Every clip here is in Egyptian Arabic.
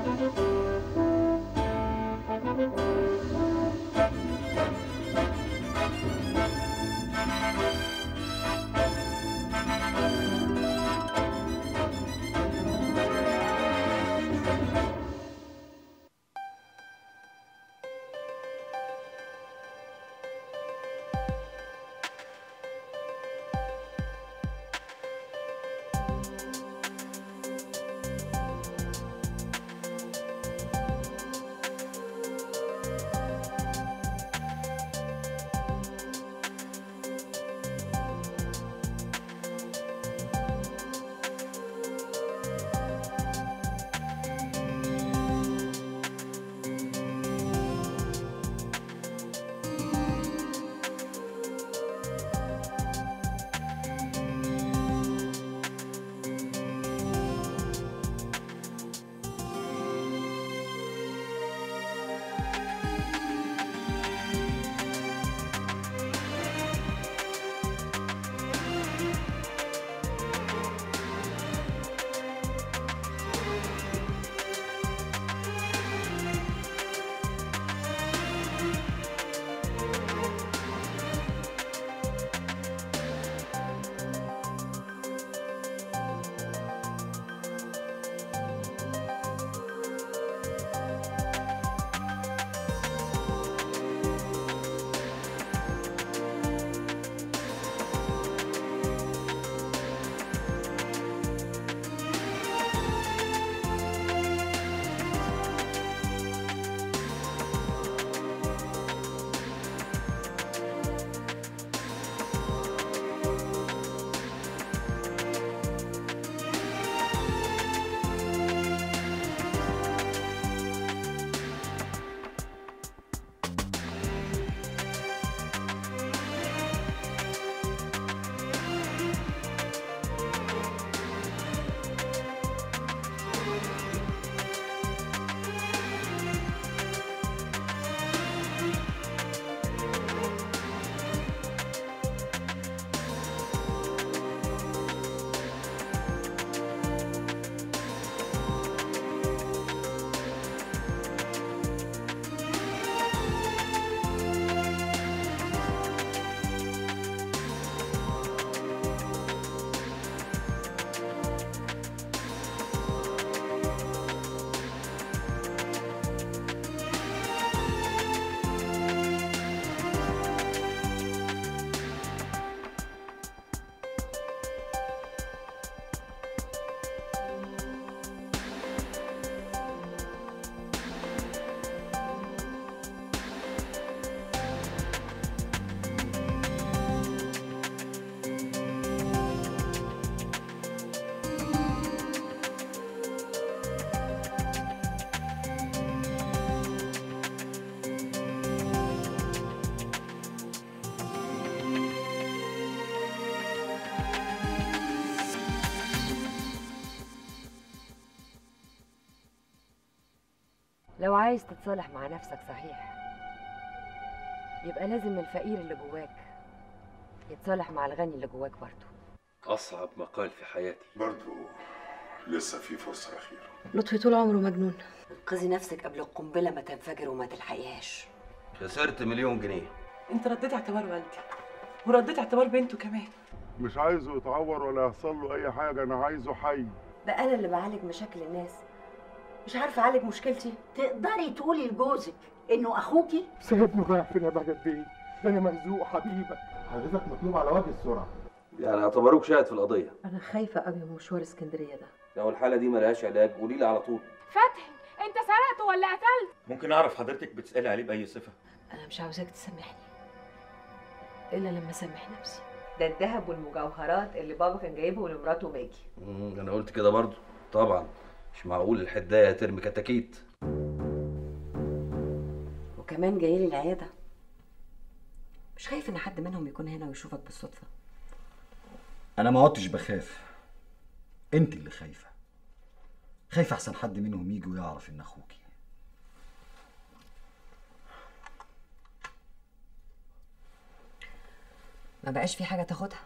لو عايز تتصالح مع نفسك صحيح يبقى لازم الفقير اللي جواك يتصالح مع الغني اللي جواك برضه أصعب مقال في حياتي برضو لسه في فرصة أخيرة لطفي طول عمره مجنون انقذي نفسك قبل القنبله ما تنفجر وما تلحقيهاش خسرت مليون جنيه انت رديت اعتبار والدي ورديت اعتبار بنته كمان مش عايزه يتعور ولا يحصل له أي حاجة أنا عايزه حي بقى انا اللي بعالج مشاكل الناس مش عارفه اعالج مشكلتي تقدري تقولي لجوزك انه اخوكي سيبني رايح فين يا بهجت بيه ده انا مرزوق حبيبك حضرتك مطلوب على وجه السرعه يعني اعتبروك شاهد في القضية انا خايفه قوي من مشوار اسكندريه ده لو الحالة دي ملهاش علاج قولي لي على طول فتحي انت سرقت ولا قتلت ممكن اعرف حضرتك بتسالي عليه باي صفه انا مش عاوزاك تسامحني الا لما اسامح نفسي ده الذهب والمجوهرات اللي بابا كان جايبهم لمراته ماجي مم، أنا قلت كده برضو طبعا مش معقول الحداية ترمي كتاكيت وكمان جاي لي العياده مش خايف ان حد منهم يكون هنا ويشوفك بالصدفه انا ما عدتش بخاف انت اللي خايفه خايفه احسن حد منهم يجي ويعرف ان اخوكي ما بقاش في حاجه تاخدها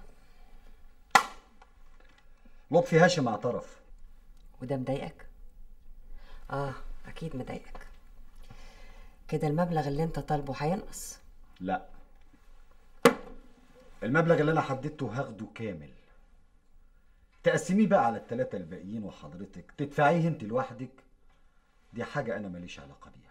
لطفي هاشم اعترف وده مضايقك اه اكيد مضايقك كده المبلغ اللي انت طالبه هينقص لا المبلغ اللي انا حددته هاخده كامل تقسميه بقى على التلاتة الباقيين وحضرتك تدفعيه انت لوحدك دي حاجة انا ماليش علاقة بيها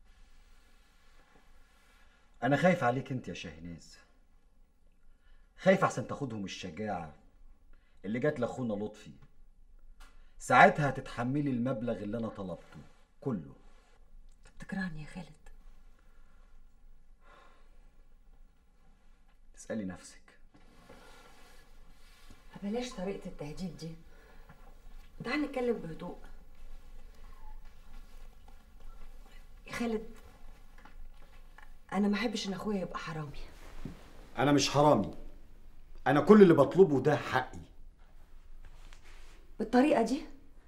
انا خايف عليك انت يا شاهناز خايف احسن تاخدهم الشجاعة اللي جات لاخونا لطفي ساعتها هتتحملي المبلغ اللي انا طلبته كله بتكرهني يا خالد اسألي نفسك بلاش طريقة التهديد دي تعال نتكلم بهدوء يا خالد انا ما احبش ان اخويا يبقى حرامي انا مش حرامي انا كل اللي بطلبه ده حقي بالطريقة دي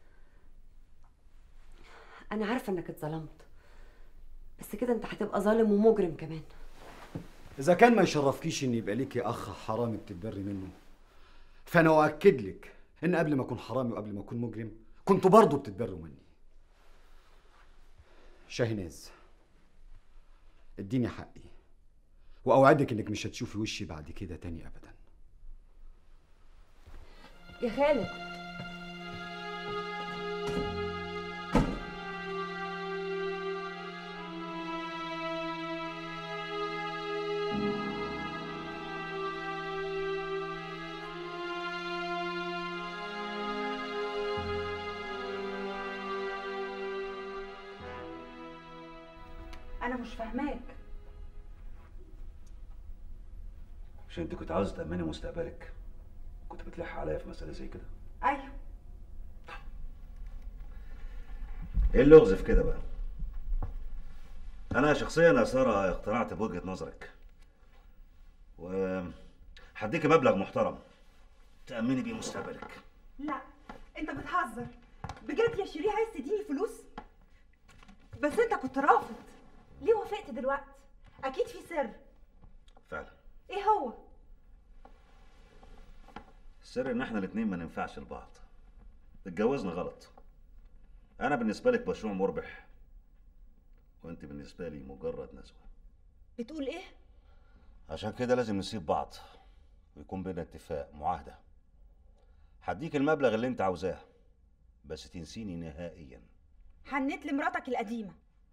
انا عارفة انك اتظلمت بس كده انت هتبقى ظالم ومجرم كمان اذا كان ما يشرفكيش ان يبقى ليكي اخ حرامي بتتبري منه فانا اؤكد لك ان قبل ما اكون حرامي وقبل ما اكون مجرم كنتوا برضه بتتبروا مني شاهناز اديني حقي واوعدك انك مش هتشوفي وشي بعد كده تاني ابدا يا خالد انا مش فاهماك مش انت كنت عاوز تأمني مستقبلك كنت بتلح عليا في مسألة زي كده ايوه ايه اللغز في كده بقى انا شخصيا يا ساره اقتنعت بوجهه نظرك و هديك مبلغ محترم تأمني بيه مستقبلك لا انت بتهزر بجد يا شيرين عايز تديني فلوس بس انت كنت رافض ليه وافقت دلوقتي اكيد في سر فعلا ايه هو السر ان احنا الاتنين ما ننفعش لبعض اتجوزنا غلط انا بالنسبه لك مشروع مربح وانت بالنسبه لي مجرد نزوه بتقول ايه عشان كده لازم نسيب بعض ويكون بينا اتفاق معاهده هديك المبلغ اللي انت عاوزاه بس تنسيني نهائيا حنيت لمراتك القديمه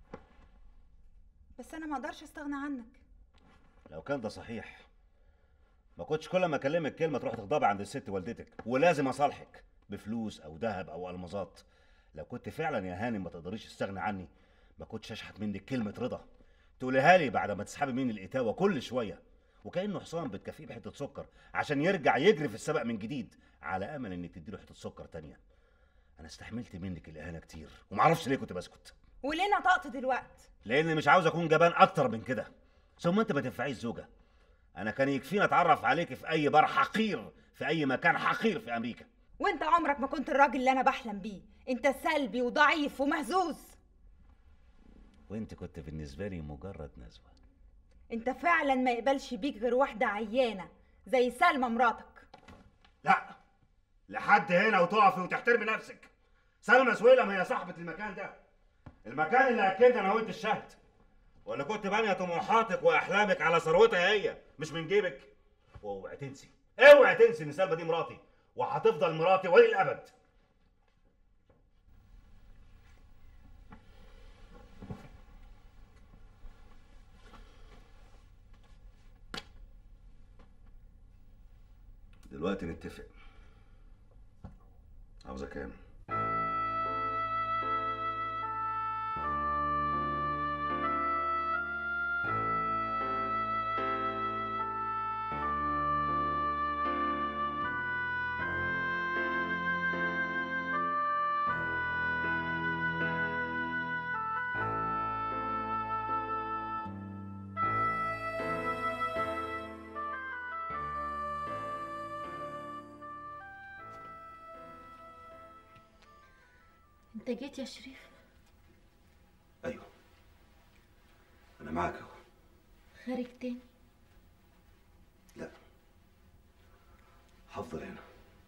بس انا ما اقدرش استغنى عنك لو كان ده صحيح ما كنتش كل ما اكلمك كلمه تروح تغضبي عند الست والدتك ولازم اصالحك بفلوس او ذهب او المظات لو كنت فعلا يا هانم ما تقدريش تستغني عني ما كنتش اشحت منك كلمه رضا تقولها لي بعد ما تسحبي مني الاتاوه كل شويه وكانه حصان بتكافئيه بحته سكر عشان يرجع يجري في السبق من جديد على امل انك تديله حته سكر تانية انا استحملت منك الاهانه كتير ومعرفش ليه كنت بسكت وليه نطقت دلوقتي لان مش عاوز اكون جبان اكتر من كده ثم انت ما تنفعيش زوجه انا كان يكفيني اتعرف عليك في اي بار حقير في اي مكان حقير في امريكا وانت عمرك ما كنت الراجل اللي انا بحلم بيه انت سلبي وضعيف ومهزوز وانت كنت بالنسبه لي مجرد نزوه انت فعلا ما يقبلش بيك غير واحده عيانه زي سلمى مراتك لا لحد هنا وتقفي وتحترمي نفسك سلمى سويلم هي صاحبه المكان ده المكان اللي اكيد انا وانت الشهد ولا كنت بانيه طموحاتك واحلامك على ثروتها هي مش من جيبك واوعي تنسي اوعي تنسي ان سلمى دي مراتي وهتفضل مراتي وللابد دلوقتي نتفق عاوزة كام؟ انت جيت يا شريف ايوه انا معاك اهو خارج تاني لا هفضل هنا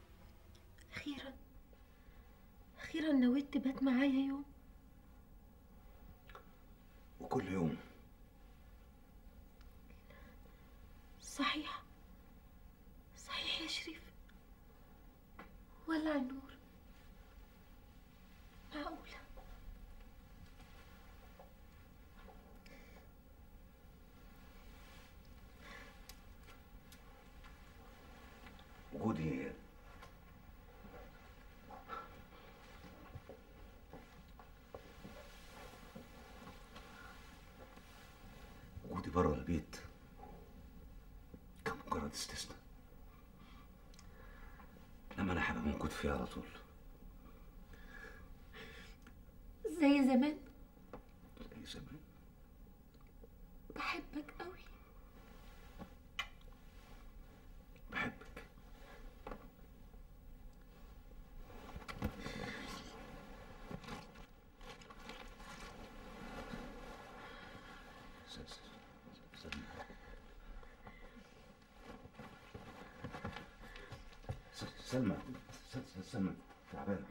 اخيرا اخيرا نويت تبات معايا يوم وكل يوم صحيح صحيح يا شريف ولع النور معقولة وجودي وجودي بره البيت كان مجرد استثناء انما انا حابب موجود فيه على طول زي زمان زي زمان بحبك قوي بحبك س- س- سلمى س- سلمى س- س- سلمى تعبانة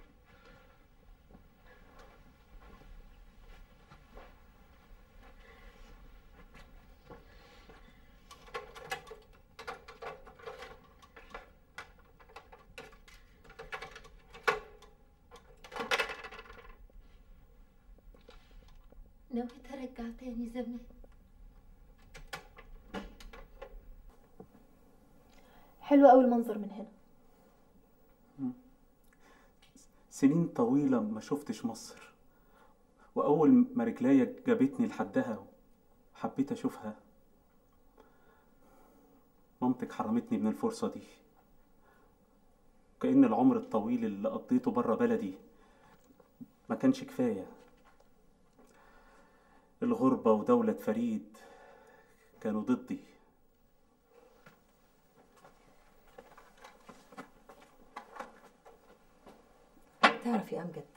نويت ارجع تاني زمان حلو قوي المنظر من هنا سنين طويلة ما شفتش مصر وأول ما رجليا جابتني لحدها وحبيت أشوفها مامتك حرمتني من الفرصة دي كأن العمر الطويل اللي قضيته برا بلدي ما كانش كفاية الغربة ودولة فريد كانوا ضدي تعرف يا أمجد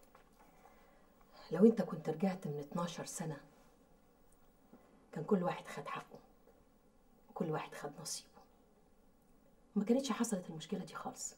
لو أنت كنت رجعت من 12 سنة كان كل واحد خد حقه وكل واحد خد نصيبه وما كانتش حصلت المشكلة دي خالص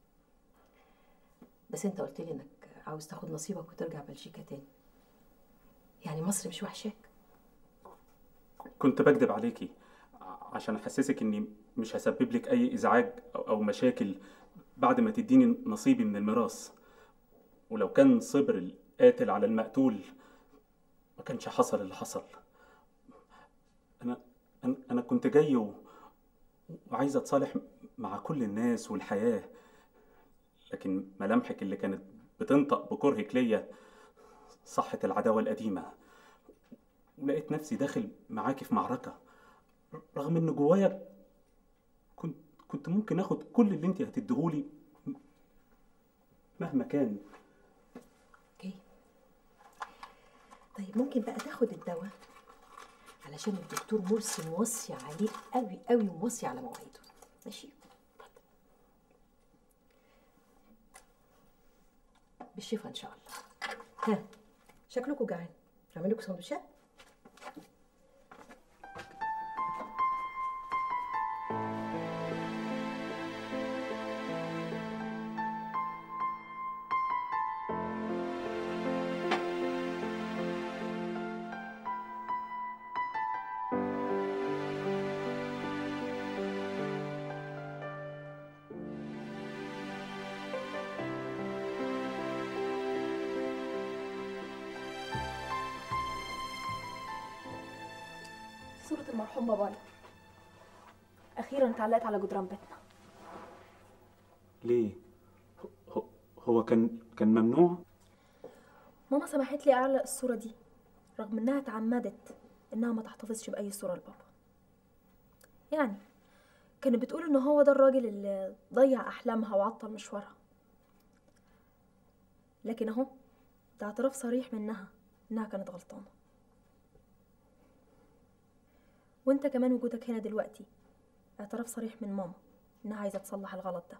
بس أنت قلت لي إنك عاوز تاخد نصيبك وترجع بلجيكا تاني يعني مصر مش وحشاك كنت بكدب عليكي عشان احسسك اني مش هسبب لك اي ازعاج أو- او مشاكل بعد ما تديني نصيبي من الميراث ولو كان صبر القاتل على المقتول ما كانش حصل اللي حصل انا انا, أنا كنت جاي و... وعايز اتصالح مع كل الناس والحياة لكن ملامحك اللي كانت بتنطق بكرهك ليا صحت العداوة القديمة ولقيت نفسي داخل معاكي في معركة رغم ان جوايا كنت كنت ممكن اخد كل اللي انت هتديهولي مهما كان اوكي طيب ممكن بقى تاخد الدواء علشان الدكتور مرسي موصي عليه قوي قوي وموصي على مواعيده ماشي اتفضل. بالشفا ان شاء الله ها شكلكم جعان اعمل لكم سندوتشات صورة المرحوم بابايا أخيرا اتعلقت على جدران بيتنا ليه هو, هو كان كان ممنوع ماما سمحت لي أعلق الصورة دي رغم إنها اتعمدت إنها ما تحتفظش بأي صورة لبابا يعني كانت بتقول إن هو ده الراجل اللي ضيع أحلامها وعطل مشوارها لكن أهو ده اعتراف صريح منها إنها كانت غلطانة وانت كمان وجودك هنا دلوقتي اعتراف صريح من ماما انها عايزه تصلح الغلط ده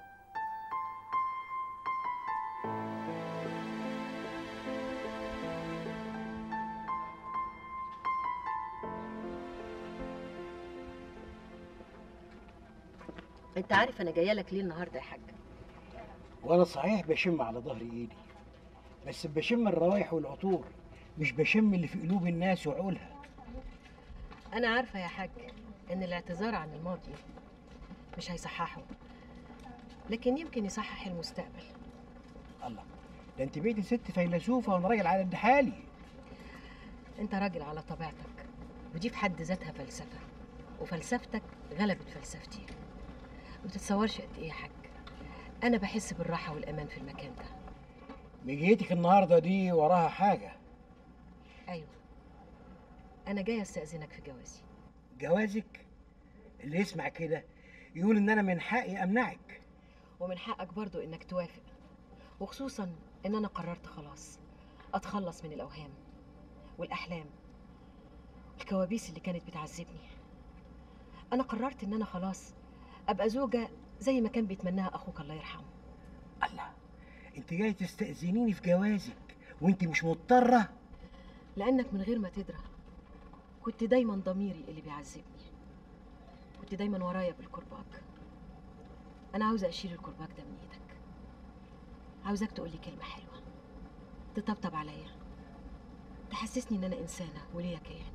انت عارف انا جايه لك ليه النهارده يا حاج وانا صحيح بشم على ظهر ايدي بس بشم الروايح والعطور مش بشم اللي في قلوب الناس وعقولها انا عارفه يا حاج ان الاعتذار عن الماضي مش هيصححه لكن يمكن يصحح المستقبل الله ده انت بقيتي ست فيلسوفه وانا راجل على قد حالي انت راجل على طبيعتك ودي في حد ذاتها فلسفه وفلسفتك غلبت فلسفتي ما تتصورش قد ايه يا حاج انا بحس بالراحه والامان في المكان ده مجيتك النهارده دي وراها حاجه ايوه انا جايه استاذنك في جوازي جوازك اللي يسمع كده يقول ان انا من حقي امنعك ومن حقك برضو انك توافق وخصوصا ان انا قررت خلاص اتخلص من الاوهام والاحلام الكوابيس اللي كانت بتعذبني انا قررت ان انا خلاص ابقى زوجه زي ما كان بيتمناها اخوك الله يرحمه الله انت جاي تستأذنيني في جوازك وانت مش مضطرة لانك من غير ما تدرى كنت دايما ضميري اللي بيعذبني كنت دايما ورايا بالكرباج انا عاوزه اشيل الكرباج ده من ايدك عاوزاك تقولي كلمه حلوه تطبطب عليا تحسسني ان انا انسانه وليا كيان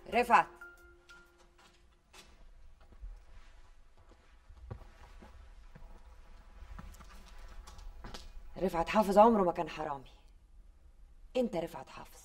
رفعت رفعت حافظ عمره ما كان حرامي انت رفعت حافظ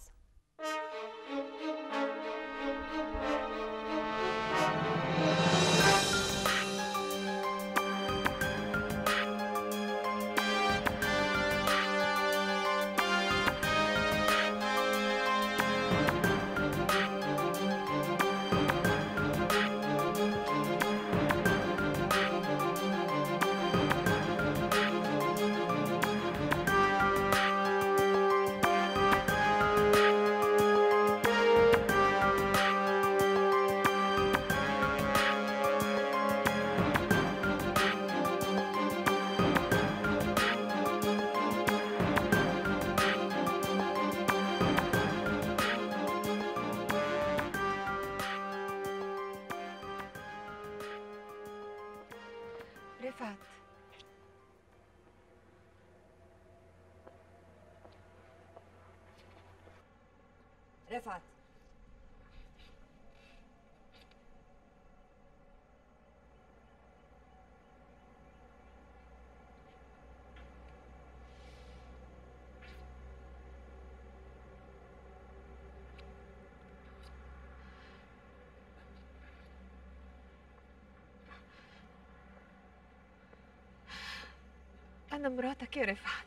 رفعت رفعت أنا مراتك يا رفعت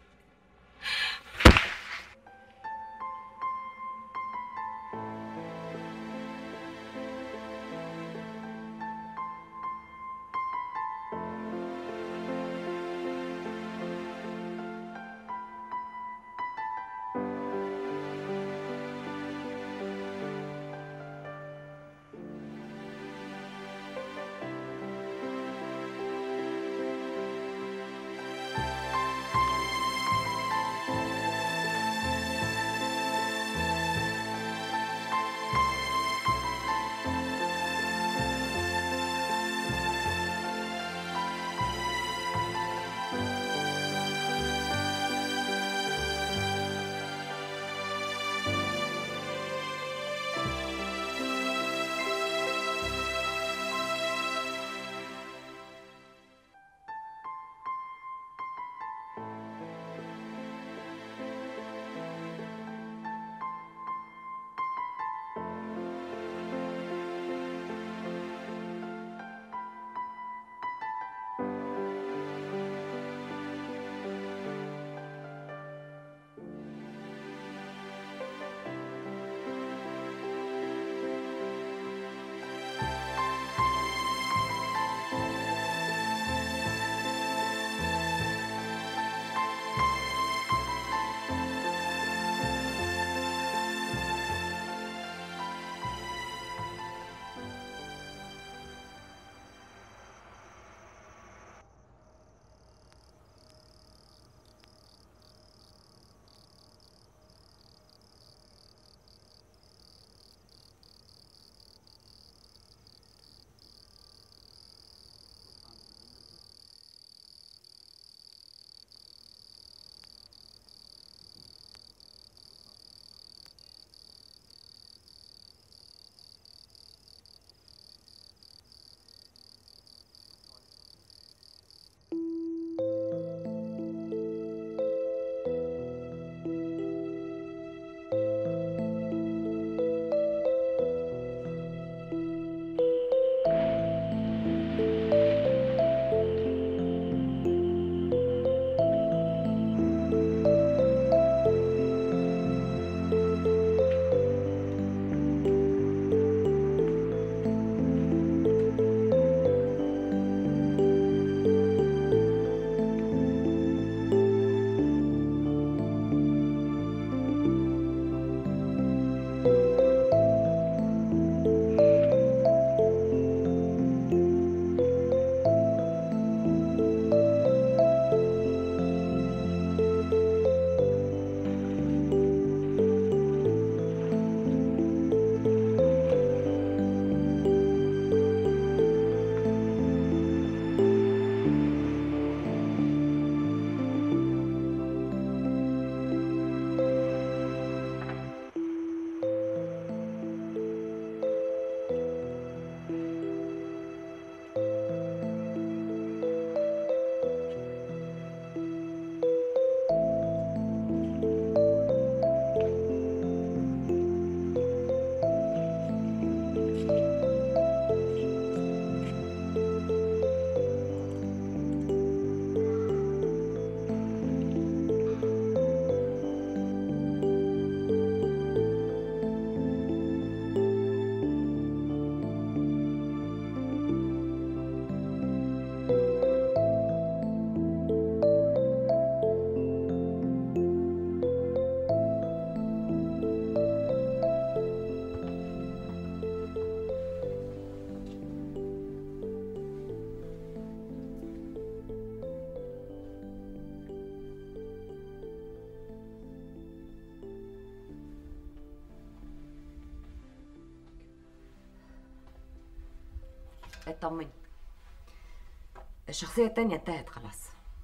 اطمني الشخصية التانية انتهت خلاص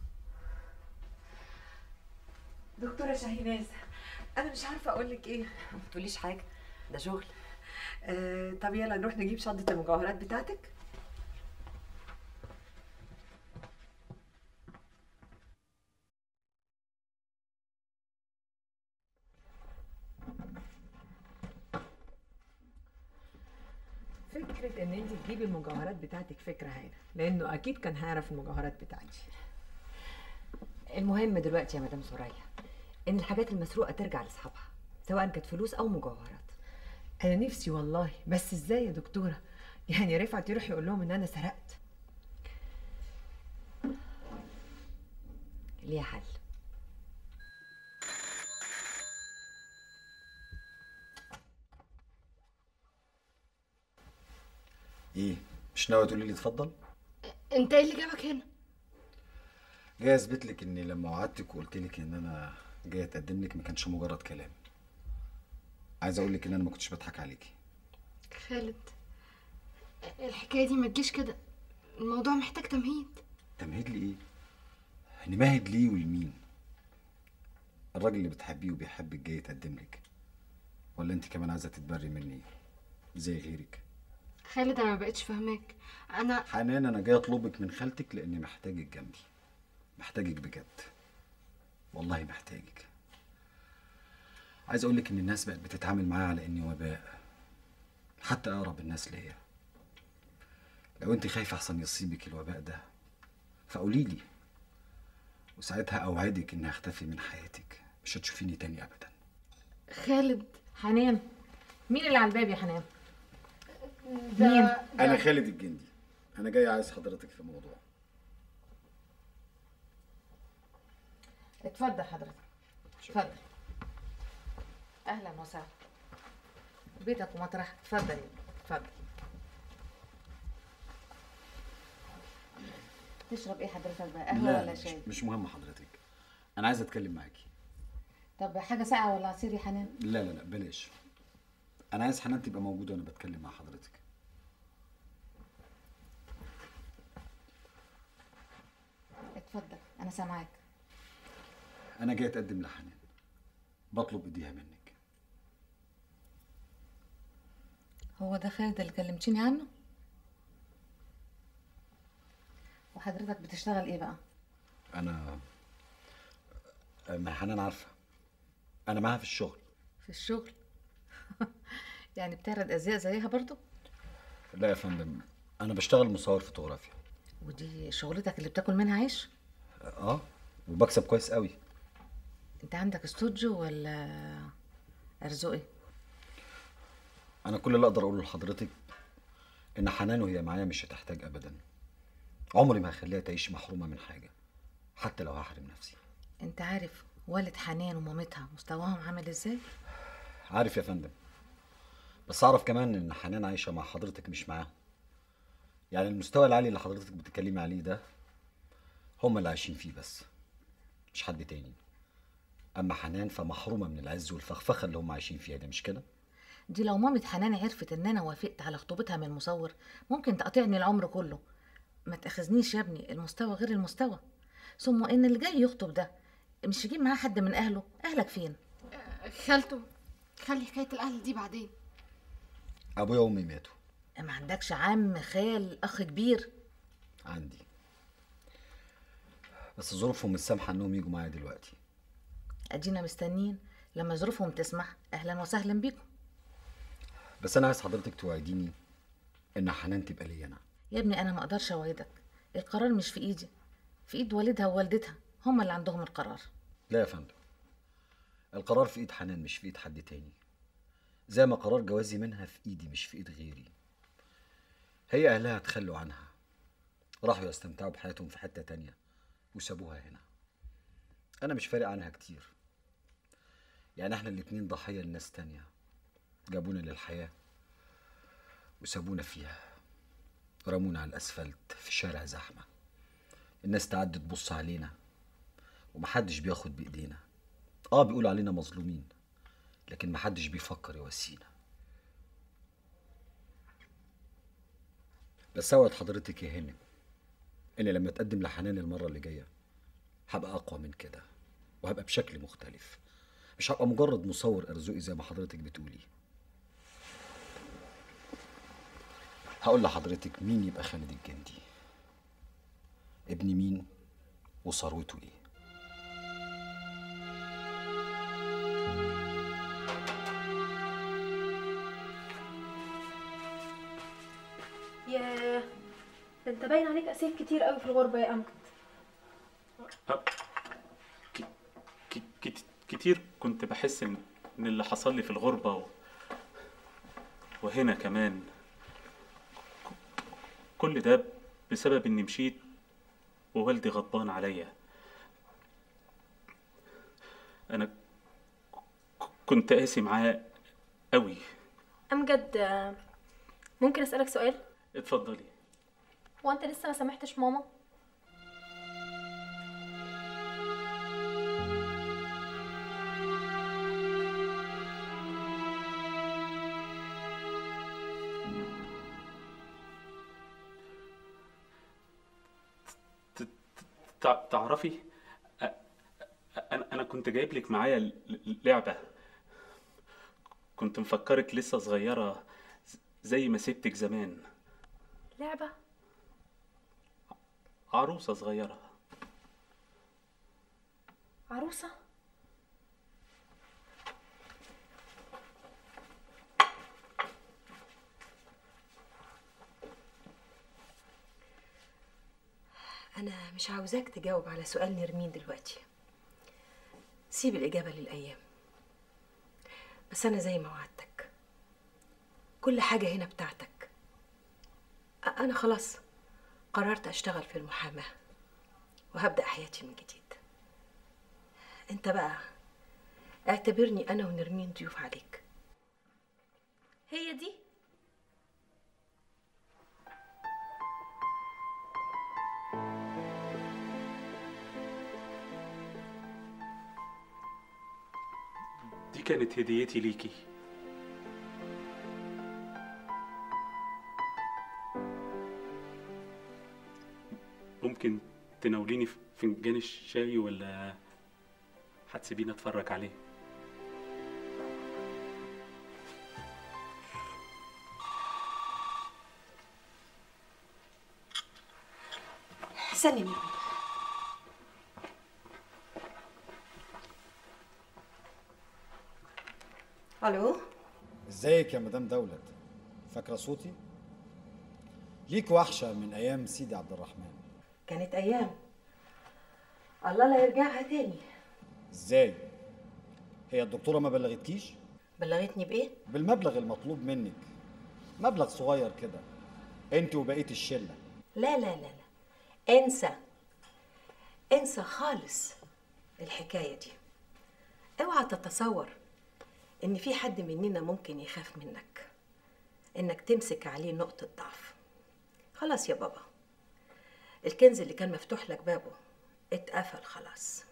دكتورة شاهيناز أنا مش عارفة أقول لك إيه ما تقوليش حاجة ده شغل آه طب يلا نروح نجيب شنطة المجوهرات بتاعتك فكرة إن أنت تجيبي المجوهرات بتاعتك فكرة هايلة لأنه أكيد كان هيعرف المجوهرات بتاعتي المهم دلوقتي يا مدام سوريا ان الحاجات المسروقة ترجع لاصحابها سواء كانت فلوس او مجوهرات أنا نفسي والله بس إزاي يا دكتورة يعني رفعت يروح يقول لهم إن أنا سرقت ليها حل ايه مش ناوي تقولي لي اتفضل انت ايه اللي جابك هنا جاي اثبت لك اني لما وعدتك وقلت لك ان انا جاي اتقدم لك ما كانش مجرد كلام عايز اقول لك ان انا ما كنتش بضحك عليكي خالد الحكايه دي ما تجيش كده الموضوع محتاج تمهيد تمهيد لايه نمهد ليه ولمين الراجل اللي بتحبيه وبيحبك جاي يتقدم لك ولا انت كمان عايزه تتبري مني زي غيرك خالد انا ما بقتش فاهماك انا حنان انا جاي اطلبك من خالتك لاني محتاجك جنبي محتاجك بجد والله محتاجك عايز اقولك ان الناس بقت بتتعامل معايا على اني وباء حتى اقرب الناس ليا لو انت خايفه احسن يصيبك الوباء ده فقولي لي وساعتها اوعدك اني هختفي من حياتك مش هتشوفيني تاني ابدا خالد حنان مين اللي على الباب يا حنان مين انا خالد الجندي انا جاي عايز حضرتك في موضوع اتفضل حضرتك اتفضل اهلا وسهلا بيتك ومطرحك اتفضل يا ابني، اتفضل تشرب ايه حضرتك بقى قهوه لا ولا مش, شاي مش مهم حضرتك انا عايز اتكلم معاكي طب حاجه ساقعه ولا عصير يا حنان لا لا لا بلاش انا عايز حنان تبقى موجوده وانا بتكلم مع حضرتك اتفضل انا سامعاك انا جاي اتقدم لحنان بطلب ايديها منك هو ده خالد اللي كلمتيني عنه وحضرتك بتشتغل ايه بقى انا ما حنان عارفه انا معاها في الشغل في الشغل يعني بتعرض ازياء زيها برضو لا يا فندم انا بشتغل مصور فوتوغرافيا ودي شغلتك اللي بتاكل منها عيش اه وبكسب كويس قوي انت عندك استوديو ولا ارزقي انا كل اللي اقدر اقوله لحضرتك ان حنان وهي معايا مش هتحتاج ابدا عمري ما هخليها تعيش محرومه من حاجه حتى لو هحرم نفسي انت عارف والد حنان ومامتها مستواهم عامل ازاي عارف يا فندم بس اعرف كمان ان حنان عايشه مع حضرتك مش معاهم يعني المستوى العالي اللي حضرتك بتتكلمي عليه ده هم اللي عايشين فيه بس مش حد تاني اما حنان فمحرومه من العز والفخفخه اللي هم عايشين فيها دي مش كده دي لو مامة حنان عرفت ان انا وافقت على خطوبتها من المصور ممكن تقاطعني العمر كله ما تاخذنيش يا ابني المستوى غير المستوى ثم ان اللي جاي يخطب ده مش يجيب معاه حد من اهله اهلك فين خالته خلي حكايه الاهل دي بعدين ابويا وامي ماتوا ما عندكش عم خال اخ كبير عندي بس ظروفهم مش سامحه انهم يجوا معايا دلوقتي ادينا مستنيين لما ظروفهم تسمح اهلا وسهلا بيكم بس انا عايز حضرتك توعديني ان حنان تبقى لي انا يا ابني انا ما اقدرش اوعدك القرار مش في ايدي في ايد والدها ووالدتها هما اللي عندهم القرار لا يا فندم القرار في ايد حنان مش في ايد حد تاني زي ما قرار جوازي منها في ايدي مش في ايد غيري هي اهلها تخلوا عنها راحوا يستمتعوا بحياتهم في حتة تانية وسابوها هنا انا مش فارق عنها كتير يعني احنا الاتنين ضحية لناس تانية جابونا للحياة وسابونا فيها رمونا على الاسفلت في شارع زحمة الناس تعدي تبص علينا ومحدش بياخد بايدينا اه بيقولوا علينا مظلومين لكن محدش بيفكر يواسينا بس اوعد حضرتك يا هانم ان لما تقدم لحنان المره اللي جايه هبقى اقوى من كده وهبقى بشكل مختلف مش هبقى مجرد مصور ارزقي زي ما حضرتك بتقولي هقول لحضرتك مين يبقى خالد الجندي ابن مين وثروته ايه ياه ده انت باين عليك اسير كتير قوي في الغربه يا امجد ك- كت- كتير كنت بحس ان إن اللي حصل لي في الغربة و... وهنا كمان ك- كل ده بسبب اني مشيت ووالدي غضبان عليا انا ك- كنت قاسي معاه قوي امجد آه، ممكن اسالك سؤال اتفضلي هو انت لسه ما سامحتش ماما تع- تعرفي أ- انا انا كنت جايب لك معايا ل- ل- لعبه كنت مفكرك لسه صغيره ز- زي ما سبتك زمان لعبه عروسه صغيره عروسه أنا مش عاوزاك تجاوب على سؤال نرمين دلوقتي سيب الإجابة للأيام بس أنا زي ما وعدتك كل حاجة هنا بتاعتك أ- أنا خلاص قررت أشتغل في المحاماة وهبدأ حياتي من جديد أنت بقى اعتبرني أنا ونرمين ضيوف عليك هي دي دي كانت هديتي ليكي ممكن تناوليني ف- فنجان الشاي ولا هتسيبيني اتفرج عليه استني يا نرمين ألو ازيك يا مدام دولت فاكره صوتي ليك وحشه من ايام سيدي عبد الرحمن كانت أيام الله لا يرجعها تاني ازاي هي الدكتوره ما بلغتكيش بلغتني بإيه؟ بالمبلغ المطلوب منك مبلغ صغير كده انت وبقيه الشله لا لا لا لا انسى انسى خالص الحكاية دي اوعى تتصور ان في حد مننا ممكن يخاف منك انك تمسك عليه نقطة ضعف خلاص يا بابا الكنز اللي كان مفتوح لك بابه اتقفل خلاص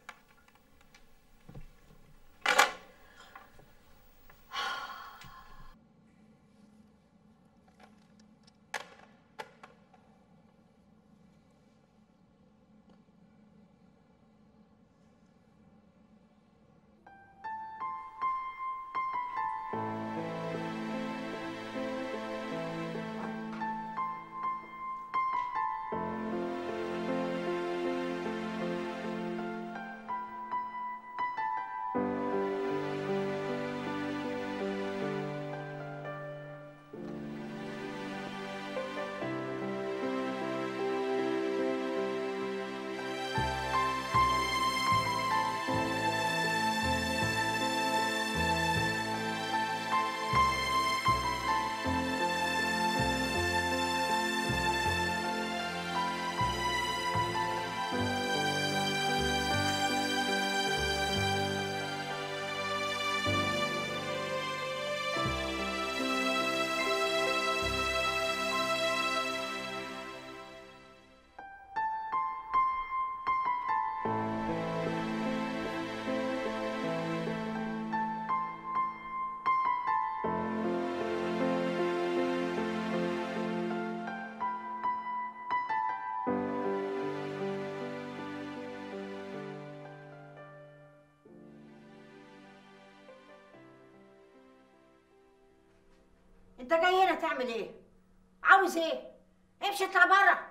انت جاي هنا تعمل ايه عاوز ايه امشي اطلع بره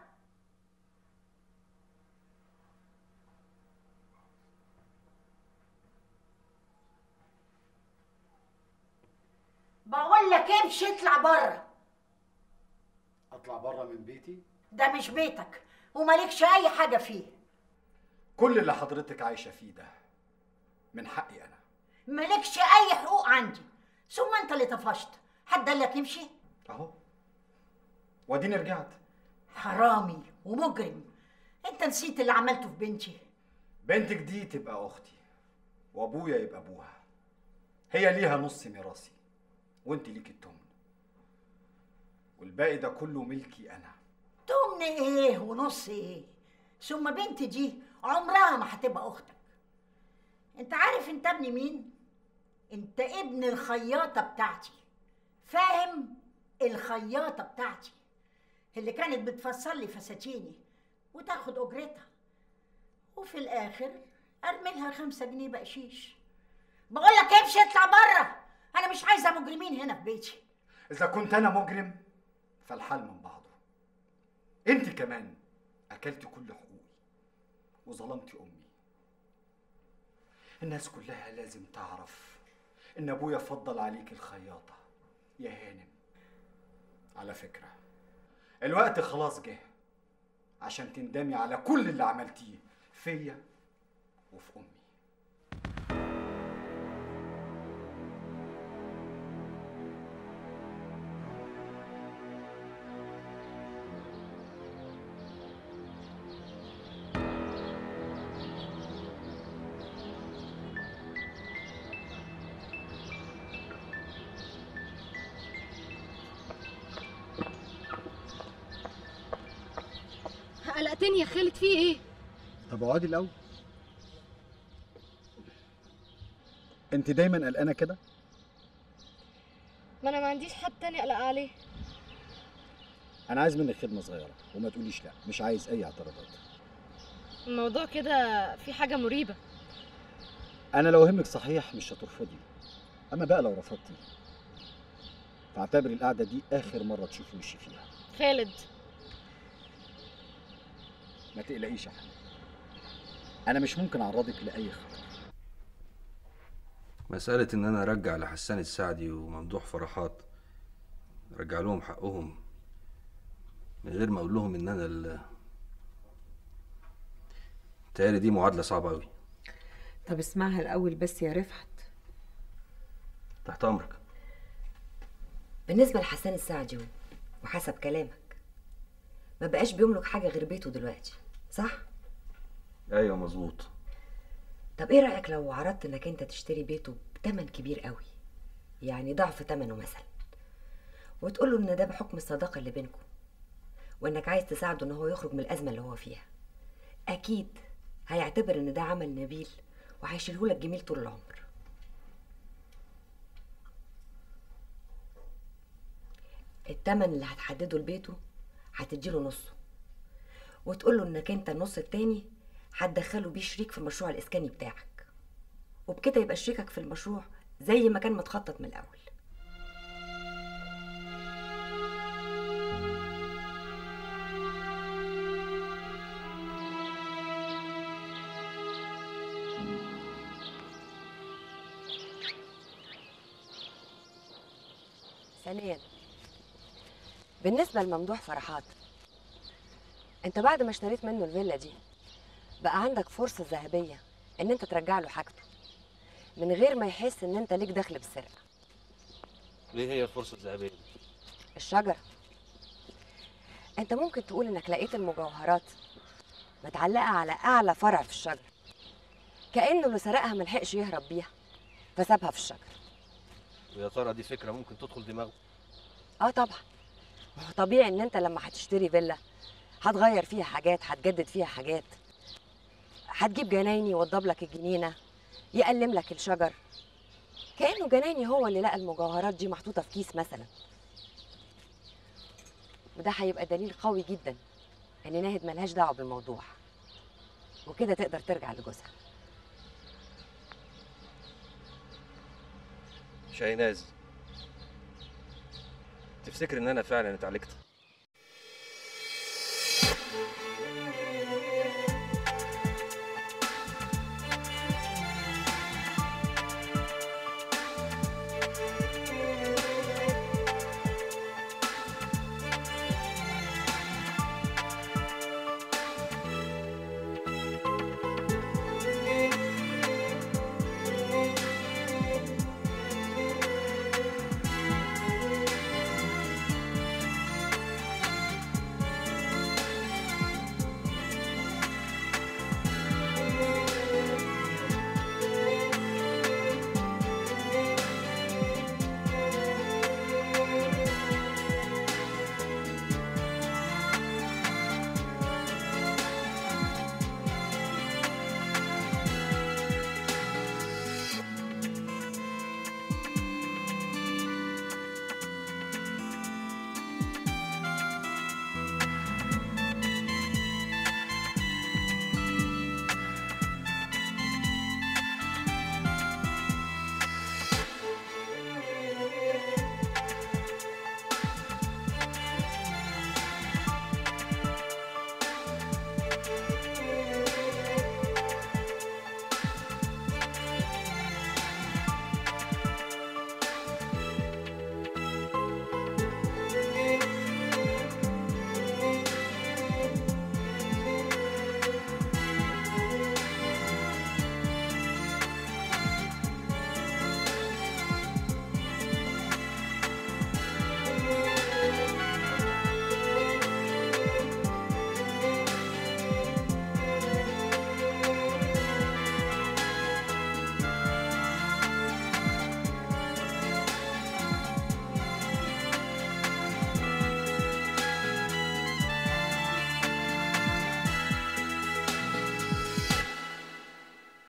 بقول لك امشي اطلع بره اطلع بره من بيتي ده مش بيتك ومالكش اي حاجه فيه كل اللي حضرتك عايشه فيه ده من حقي انا مالكش اي حقوق عندي ثم انت اللي طفشت حد قال لك امشي اهو واديني رجعت حرامي ومجرم انت نسيت اللي عملته في بنتي بنتك دي تبقى اختي وابويا يبقى ابوها هي ليها نص ميراثي وانت ليكي التمن والباقي ده كله ملكي انا تمن ايه ونص ايه ثم بنتي دي عمرها ما هتبقى اختك انت عارف انت ابن مين انت ابن الخياطه بتاعتي فاهم الخياطه بتاعتي اللي كانت بتفصل لي فساتيني وتاخد اجرتها وفي الاخر ارمي لها خمسة جنيه بقشيش بقول لك امشي اطلع بره انا مش عايزه مجرمين هنا في بيتي اذا كنت انا مجرم فالحال من بعضه انت كمان اكلتي كل حقوقي وظلمتي امي الناس كلها لازم تعرف ان ابويا فضل عليك الخياطه يا هانم على فكره الوقت خلاص جه عشان تندمي على كل اللي عملتيه فيا وفي امي قلقتني يا خالد في ايه طب اقعدي الاول انت دايما قلقانه كده ما انا ما عنديش حد تاني اقلق عليه انا عايز منك خدمه صغيره وما تقوليش لا مش عايز اي اعتراضات الموضوع كده في حاجه مريبه انا لو همك صحيح مش هترفضي اما بقى لو رفضتي فاعتبري القعده دي اخر مره تشوفي وشي فيها خالد ما تقلقيش يا حبيبي انا مش ممكن اعرضك لاي خطر مسألة إن أنا أرجع لحسان السعدي وممدوح فرحات أرجع لهم حقهم من غير ما أقول لهم إن أنا ال تهيألي دي معادلة صعبة أوي طب اسمعها الأول بس يا رفعت تحت أمرك بالنسبة لحسان السعدي وحسب كلامك ما بقاش بيملك حاجة غير بيته دلوقتي صح؟ أيوة مظبوط طب ايه رأيك لو عرضت انك انت تشتري بيته بتمن كبير قوي يعني ضعف تمنه مثلا وتقول له ان ده بحكم الصداقة اللي بينكم وانك عايز تساعده ان هو يخرج من الأزمة اللي هو فيها أكيد هيعتبر ان ده عمل نبيل وهيشيلهولك جميل طول العمر التمن اللي هتحدده لبيته هتديله نصه وتقول له انك انت النص التاني هتدخله بيه شريك في المشروع الاسكاني بتاعك وبكده يبقى شريكك في المشروع زي ما كان متخطط من الاول ثانيا بالنسبة لممدوح فرحات انت بعد ما اشتريت منه الفيلا دي بقى عندك فرصة ذهبية ان انت ترجع له حاجته من غير ما يحس ان انت ليك دخل بالسرقة ليه هي الفرصة الذهبية دي؟ الشجرة انت ممكن تقول انك لقيت المجوهرات متعلقة على اعلى فرع في الشجرة كأنه اللي سرقها ملحقش يهرب بيها فسابها في الشجرة ويا ترى دي فكرة ممكن تدخل دماغه اه طبعا ما هو طبيعي ان انت لما هتشتري فيلا هتغير فيها حاجات هتجدد فيها حاجات هتجيب جنايني يوضب لك الجنينه يقلم لك الشجر كانه جنايني هو اللي لقى المجوهرات دي محطوطه في كيس مثلا وده هيبقى دليل قوي جدا ان ناهد ملهاش دعوه بالموضوع وكده تقدر ترجع لجوزها شاهناز تفتكر ان انا فعلا اتعالجت